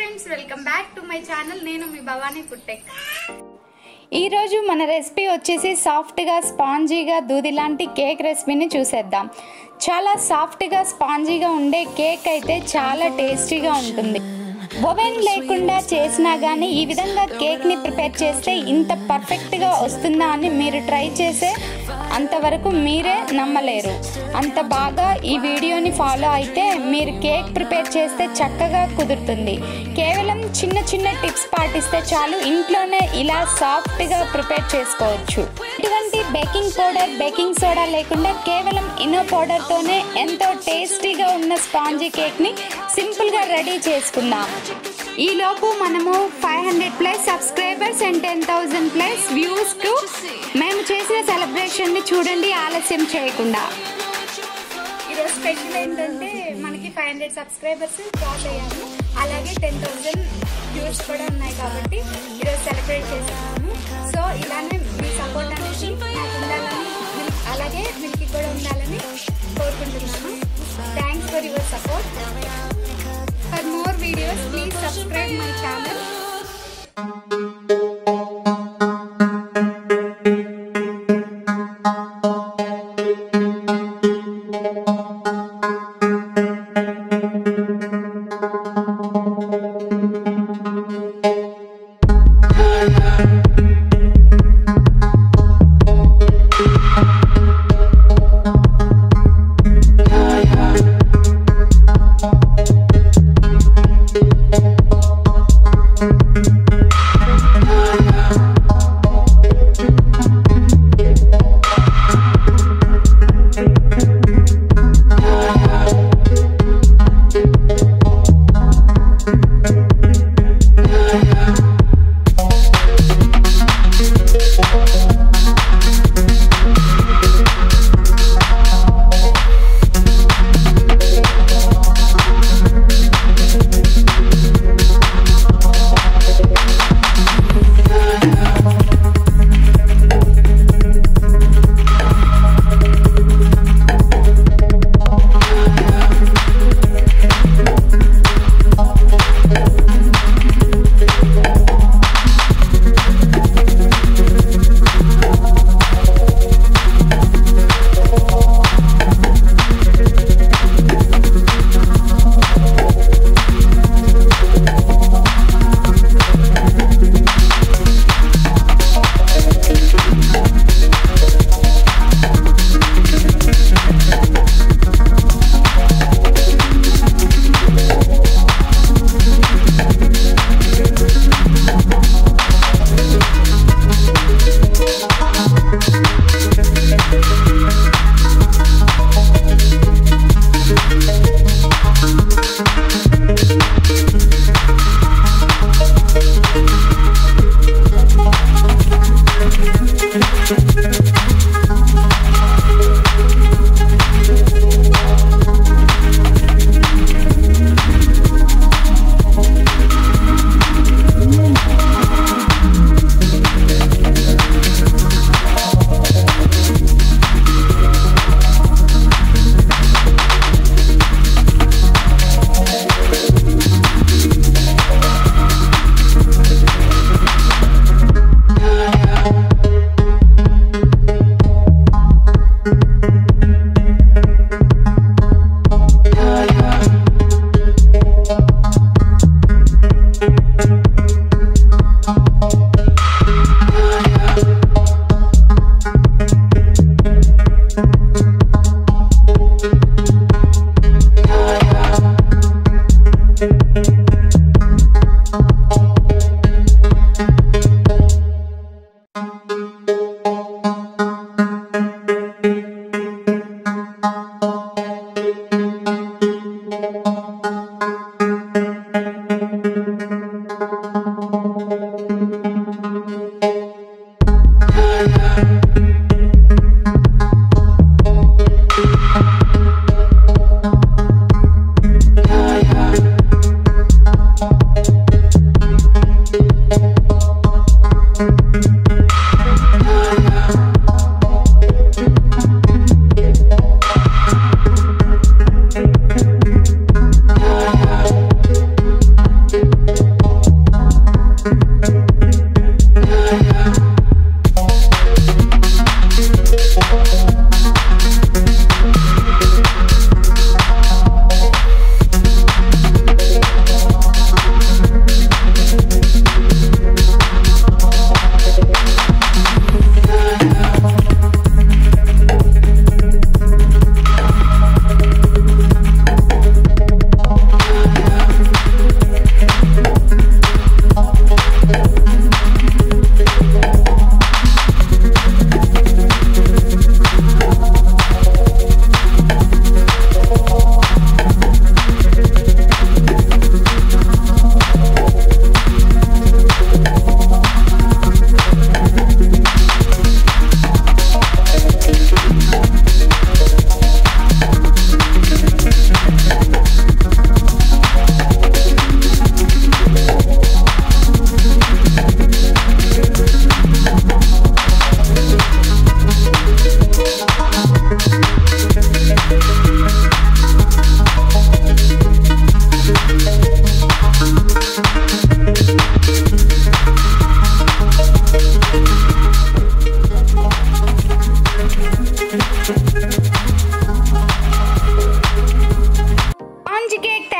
Friends welcome back to my channel నేను మీ భవానీ పుట్టెక్ ఈరోజు మన రెసిపీ వచ్చేసి సాఫ్ట్గా స్పాంజీగా దూది లాంటి కేక్ రెసిపీని చూసేద్దాం చాలా సాఫ్ట్గా స్పాంజీగా ఉండే కేక్ అయితే చాలా టేస్టీగా ఉంటుంది ఓవెన్ లేకుండా చేసినా కానీ ఈ విధంగా కేక్ని ప్రిపేర్ చేస్తే ఇంత పర్ఫెక్ట్గా వస్తుందా అని మీరు ట్రై చేసే అంతవరకు మీరే నమ్మలేరు అంత బాగా ఈ వీడియోని ఫాలో అయితే మీరు కేక్ ప్రిపేర్ చేస్తే చక్కగా కుదురుతుంది కేవలం చిన్న చిన్న టిప్స్ పాటిస్తే చాలు ఇంట్లోనే ఇలా సాఫ్ట్గా ప్రిపేర్ చేసుకోవచ్చు ఇటువంటి బేకింగ్ పౌడర్ బేకింగ్ సోడా లేకుండా కేవలం ఇనో పౌడర్తోనే ఎంతో టేస్టీగా ఉన్న స్పాంజీ కేక్ని సింపుల్గా రెడీ చేసుకుందాం ఈలోపు మనము five hundred plus subscribers and ten thousand plus వ్యూస్కు మేము చేసిన సెలబ్రేషన్ని చూడండి ఆలస్యం చేయకుండా ఈరోజు స్పెషల్ ఏంటంటే మనకి ఫైవ్ హండ్రెడ్ సబ్స్క్రైబర్స్ క్రాస్ అయ్యాము అలాగే టెన్ థౌసండ్ వ్యూస్ కూడా ఉన్నాయి కాబట్టి ఈరోజు సెలబ్రేట్ చేస్తున్నాము సో ఇలానే మీ సపోర్ట్ అనేది నాకు ఉండాలని మిల్- అలాగే మిల్కి కూడా ఉండాలని కోరుకుంటున్నాను thanks for your support for more videos please subscribe my channel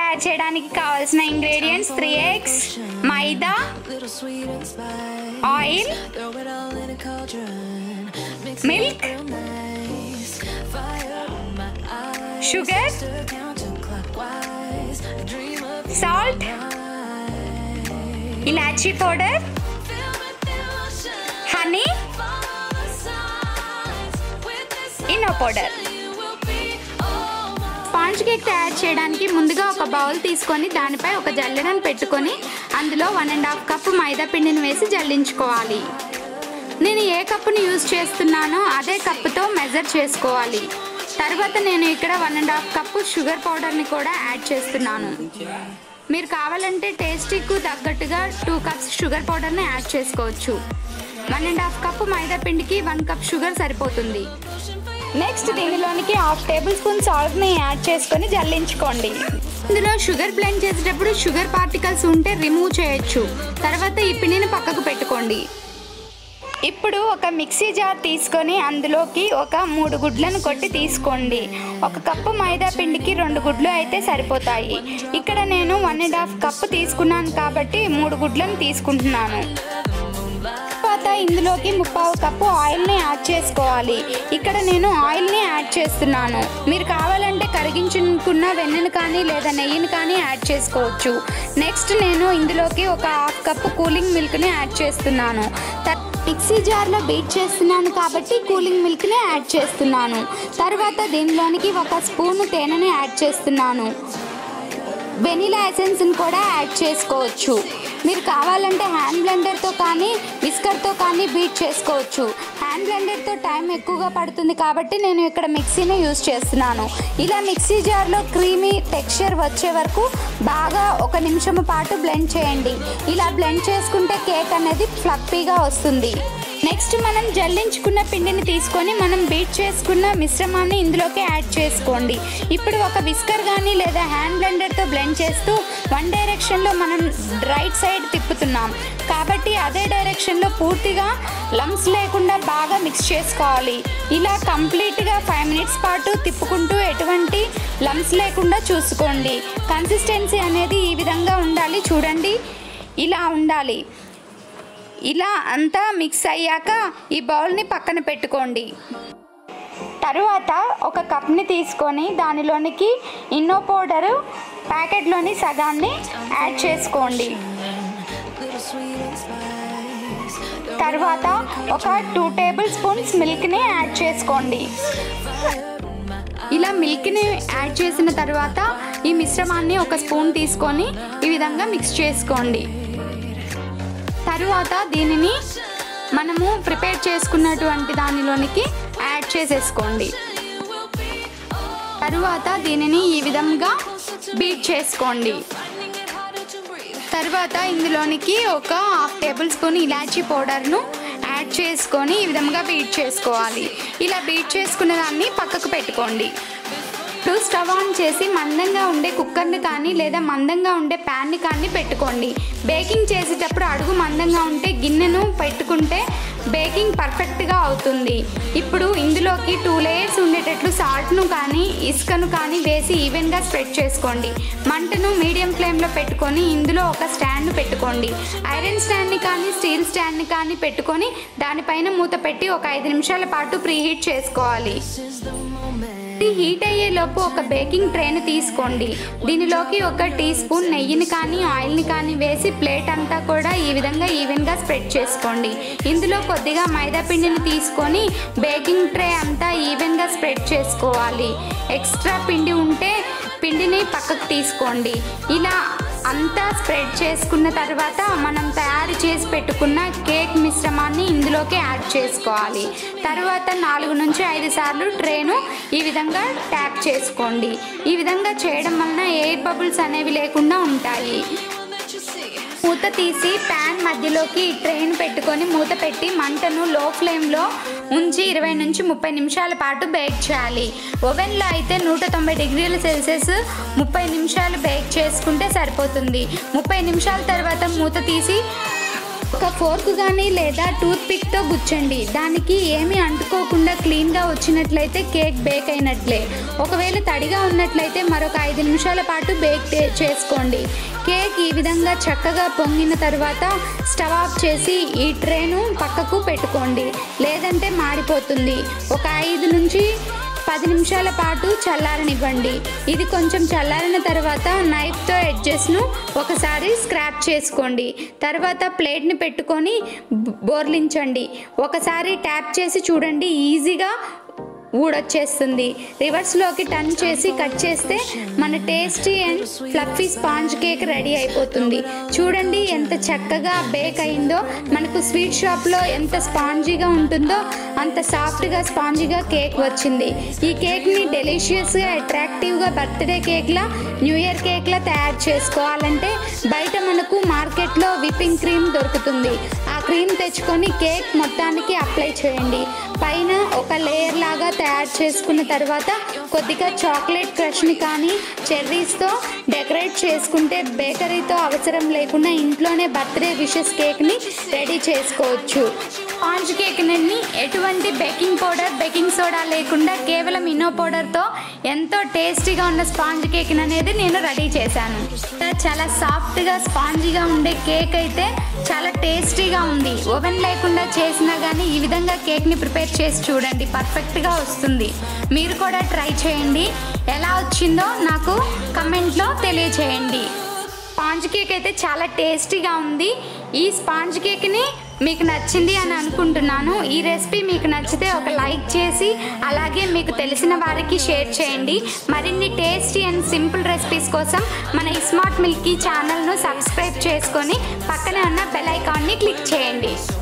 తయారు చేయడానికి కావాల్సిన ఇంగ్రీడియంట్స్ త్రీ ఎగ్స్ మైదా little sweet and spice. Oil Throw it all in a cauldron. Mix Milk. it real nice. Fire in my eyes. Sugar. Stir counterclockwise. I dream of you salt ఇలాచీ powder Filled with emotion. Honey Follow the signs. With this Eno powder you will be all my sponge cake తయారు చేయడానికి ముందుగా ఒక bowl తీసుకొని దానిపై ఒక జల్లెడను పెట్టుకొని అందులో వన్ అండ్ హాఫ్ కప్ మైదా పిండిని వేసి జల్లించుకోవాలి నేను ఏ కప్పుని యూజ్ చేస్తున్నానో అదే కప్పుతో మెజర్ చేసుకోవాలి తర్వాత నేను ఇక్కడ one and half cup sugar పౌడర్ని కూడా యాడ్ చేస్తున్నాను మీరు కావాలంటే టేస్టీకు తగ్గట్టుగా టూ కప్స్ షుగర్ పౌడర్ని యాడ్ చేసుకోవచ్చు వన్ అండ్ హాఫ్ కప్పు మైదా పిండికి వన్ కప్ షుగర్ సరిపోతుంది నెక్స్ట్ దీనిలోనికి హాఫ్ టేబుల్ స్పూన్ సాల్ట్ని యాడ్ చేసుకొని జల్లించుకోండి ఇందులో షుగర్ బ్లెండ్ చేసేటప్పుడు షుగర్ పార్టికల్స్ ఉంటే రిమూవ్ చేయొచ్చు తర్వాత ఈ పిండిని పక్కకు పెట్టుకోండి ఇప్పుడు ఒక మిక్సీ జార్ తీసుకొని అందులోకి ఒక మూడు గుడ్లను కొట్టి తీసుకోండి ఒక కప్పు మైదా పిండికి రెండు గుడ్లు అయితే సరిపోతాయి ఇక్కడ నేను వన్ అండ్ హాఫ్ కప్పు తీసుకున్నాను కాబట్టి మూడు గుడ్లను తీసుకుంటున్నాను తర్వాత ఇందులోకి ముప్పావు కప్పు ఆయిల్ని యాడ్ చేసుకోవాలి ఇక్కడ నేను ఆయిల్ని యాడ్ చేస్తున్నాను మీరు కావాలంటే కరిగించుకున్న వెన్నెను కానీ లేదా నెయ్యిని కానీ యాడ్ చేసుకోవచ్చు నెక్స్ట్ నేను ఇందులోకి ఒక హాఫ్ కప్పు కూలింగ్ మిల్క్ని యాడ్ చేస్తున్నాను తర్- మిక్సీ జార్లో బీట్ చేస్తున్నాను కాబట్టి కూలింగ్ మిల్క్ని యాడ్ చేస్తున్నాను తర్వాత దీనిలోనికి ఒక స్పూన్ తేనెని యాడ్ చేస్తున్నాను వెనిలా ఎసెన్స్ని కూడా యాడ్ చేసుకోవచ్చు మీరు కావాలంటే హ్యాండ్ బ్లెండర్తో కానీ విస్కర్తో కానీ బీట్ చేసుకోవచ్చు హ్యాండ్ బ్లెండర్తో టైం ఎక్కువగా పడుతుంది కాబట్టి నేను ఇక్కడ మిక్సీని యూజ్ చేస్తున్నాను ఇలా మిక్సీ జార్లో క్రీమీ టెక్స్చర్ వచ్చే వరకు బాగా ఒక నిమిషం పాటు బ్లెండ్ చేయండి ఇలా బ్లెండ్ చేసుకుంటే కేక్ అనేది ఫ్లఫీగా వస్తుంది నెక్స్ట్ మనం జల్లించుకున్న పిండిని తీసుకొని మనం బీట్ చేసుకున్న మిశ్రమాన్ని ఇందులోకి యాడ్ చేసుకోండి ఇప్పుడు ఒక విస్కర్ కానీ లేదా హ్యాండ్ బ్లెండర్తో బ్లెండ్ చేస్తూ వన్ డైరెక్షన్లో మనం రైట్ సైడ్ తిప్పుతున్నాం కాబట్టి అదే డైరెక్షన్లో పూర్తిగా లమ్స్ లేకుండా బాగా మిక్స్ చేసుకోవాలి ఇలా కంప్లీట్గా ఫైవ్ మినిట్స్ పాటు తిప్పుకుంటూ ఎటువంటి లమ్స్ లేకుండా చూసుకోండి కన్సిస్టెన్సీ అనేది ఈ విధంగా ఉండాలి చూడండి ఇలా ఉండాలి ఇలా అంతా మిక్స్ అయ్యాక ఈ బౌల్ని పక్కన పెట్టుకోండి తరువాత ఒక కప్ని తీసుకొని దానిలోనికి ఇన్నో పౌడరు ప్యాకెట్లోని సగాన్ని యాడ్ చేసుకోండి little sweet and spice. తర్వాత ఒక టూ టేబుల్ స్పూన్స్ మిల్క్ని యాడ్ చేసుకోండి ఇలా మిల్క్ని యాడ్ చేసిన తర్వాత ఈ మిశ్రమాన్ని ఒక స్పూన్ తీసుకొని ఈ విధంగా మిక్స్ చేసుకోండి తరువాత దీనిని మనము ప్రిపేర్ చేసుకున్నటువంటి దానిలోనికి యాడ్ చేసేసుకోండి తరువాత దీనిని ఈ విధంగా బీట్ చేసుకోండి Finding it harder to breathe. తర్వాత ఇందులోనికి ఒక హాఫ్ టేబుల్ స్పూన్ ఇలాచీ పౌడర్ను యాడ్ చేసుకొని ఈ విధంగా బీట్ చేసుకోవాలి ఇలా బీట్ చేసుకున్న దాన్ని పక్కకు పెట్టుకోండి ఇప్పుడు స్టవ్ ఆన్ చేసి మందంగా ఉండే కుక్కర్ని కానీ లేదా మందంగా ఉండే ప్యాన్ని కానీ పెట్టుకోండి బేకింగ్ చేసేటప్పుడు అడుగు మందంగా ఉంటే గిన్నెను పెట్టుకుంటే బేకింగ్ పర్ఫెక్ట్గా అవుతుంది ఇప్పుడు ఇందులోకి టూ లేయర్స్ ఉండేటట్లు సాల్ట్ను కానీ ఇసుకను కానీ వేసి ఈవెన్గా స్ప్రెడ్ చేసుకోండి మంటను మీడియం ఫ్లేమ్లో పెట్టుకొని ఇందులో ఒక స్టాండ్ పెట్టుకోండి ఐరన్ స్టాండ్ని కానీ స్టీల్ స్టాండ్ని కానీ పెట్టుకొని దానిపైన మూత పెట్టి ఒక ఐదు నిమిషాల పాటు ప్రీహీట్ చేసుకోవాలి This is the moment. ఇది హీట్ అయ్యేలోపు ఒక బేకింగ్ ట్రేని తీసుకోండి దీనిలోకి ఒక టీ స్పూన్ నెయ్యిని కానీ ఆయిల్ని కానీ వేసి ప్లేట్ అంతా కూడా ఈ విధంగా ఈవెన్గా స్ప్రెడ్ చేసుకోండి ఇందులో కొద్దిగా మైదా పిండిని తీసుకొని బేకింగ్ ట్రే అంతా ఈవెన్గా స్ప్రెడ్ చేసుకోవాలి ఎక్స్ట్రా పిండి ఉంటే పిండిని పక్కకు తీసుకోండి ఇలా అంతా స్ప్రెడ్ చేసుకున్న తర్వాత మనం తయారు చేసి పెట్టుకున్న కేక్ మిశ్రమాన్ని ఇందులోకి యాడ్ చేసుకోవాలి తర్వాత నాలుగు నుంచి ఐదు సార్లు ట్రేను ఈ విధంగా ట్యాప్ చేసుకోండి ఈ విధంగా చేయడం వలన ఎయిర్ బబుల్స్ అనేవి లేకుండా ఉంటాయి That you see. మూత తీసి ప్యాన్ మధ్యలోకి ఈ ట్రైన్ పెట్టుకొని మూత పెట్టి మంటను లో ఫ్లేమ్లో ఉంచి ఇరవై నుంచి ముప్పై నిమిషాల పాటు బేక్ చేయాలి ఓవెన్లో అయితే నూట తొంభై డిగ్రీల సెల్సియస్ ముప్పై నిమిషాలు బేక్ చేసుకుంటే సరిపోతుంది ముప్పై నిమిషాల తర్వాత మూత తీసి ఒక ఫోర్క్ కానీ లేదా టూత్ పిక్తో గుచ్చండి దానికి ఏమీ అంటుకోకుండా క్లీన్గా వచ్చినట్లయితే కేక్ బేక్ అయినట్లే ఒకవేళ తడిగా ఉన్నట్లయితే మరొక ఐదు నిమిషాల పాటు బేక్ టే- చేసుకోండి కేక్ ఈ విధంగా చక్కగా పొంగిన తర్వాత స్టవ్ ఆఫ్ చేసి ఈ ట్రేను పక్కకు పెట్టుకోండి లేదంటే మాడిపోతుంది ఒక ఐదు నుంచి పది నిమిషాల పాటు చల్లారనివ్వండి ఇది కొంచెం చల్లారిన తర్వాత నైఫ్తో ఎడ్జెస్ను ఒకసారి స్క్రాప్ చేసుకోండి తర్వాత ప్లేట్ని పెట్టుకొని బ- బోర్లించండి ఒకసారి ట్యాప్ చేసి చూడండి ఈజీగా ఊడొచ్చేస్తుంది రివర్స్లోకి టర్న్ చేసి కట్ చేస్తే మన tasty and fluffy sponge cake ready అయిపోతుంది చూడండి ఎంత చక్కగా బేక్ అయిందో మనకు స్వీట్ షాప్లో ఎంత స్పాంజీగా ఉంటుందో అంత సాఫ్ట్గా స్పాంజీగా కేక్ వచ్చింది ఈ కేక్ని డెలిషియస్గా అట్రాక్టివ్గా బర్త్డే కేక్లా న్యూ ఇయర్ కేక్లా తయారు చేసుకోవాలంటే బయట మనకు మార్కెట్లో విప్పింగ్ క్రీమ్ దొరుకుతుంది ఆ క్రీమ్ తెచ్చుకొని కేక్ మొత్తానికి అప్లై చేయండి పైన ఒక లేయర్ లాగా తయారు చేసుకున్న తర్వాత కొద్దిగా చాక్లెట్ క్రష్ని కానీ చెర్రీస్తో డెకరేట్ చేసుకుంటే బేకరీతో అవసరం లేకుండా ఇంట్లోనే బర్త్డే విషెస్ కేక్ని రెడీ చేసుకోవచ్చు స్పాంజ్ కేక్ని ఎటువంటి బేకింగ్ పౌడర్ బేకింగ్ సోడా లేకుండా కేవలం ఇనో పౌడర్తో ఎంతో టేస్టీగా ఉన్న స్పాంజ్ కేక్ అనేది నేను రెడీ చేశాను చాలా సాఫ్ట్గా స్పాంజీగా ఉండే కేక్ అయితే చాలా టేస్టీగా ఉంది ఓవెన్ లేకుండా చేసినా కానీ ఈ విధంగా కేక్ని ప్రిపేర్ చేసి చూడండి పర్ఫెక్ట్గా వస్తుంది మీరు కూడా ట్రై చేయండి ఎలా వచ్చిందో నాకు కమెంట్లో తెలియచేయండి స్పాంజ్ కేక్ అయితే చాలా టేస్టీగా ఉంది ఈ స్పాంజ్ కేక్ని మీకు నచ్చింది అని అనుకుంటున్నాను ఈ రెసిపీ మీకు నచ్చితే ఒక లైక్ చేసి అలాగే మీకు తెలిసిన వారికి షేర్ చేయండి మరిన్ని టేస్టీ అండ్ సింపుల్ రెసిపీస్ కోసం మన స్మార్ట్ మిల్కీ ఛానల్ను సబ్స్క్రైబ్ చేసుకొని పక్కనే ఉన్న బెల్ ఐకాన్ని క్లిక్ చేయండి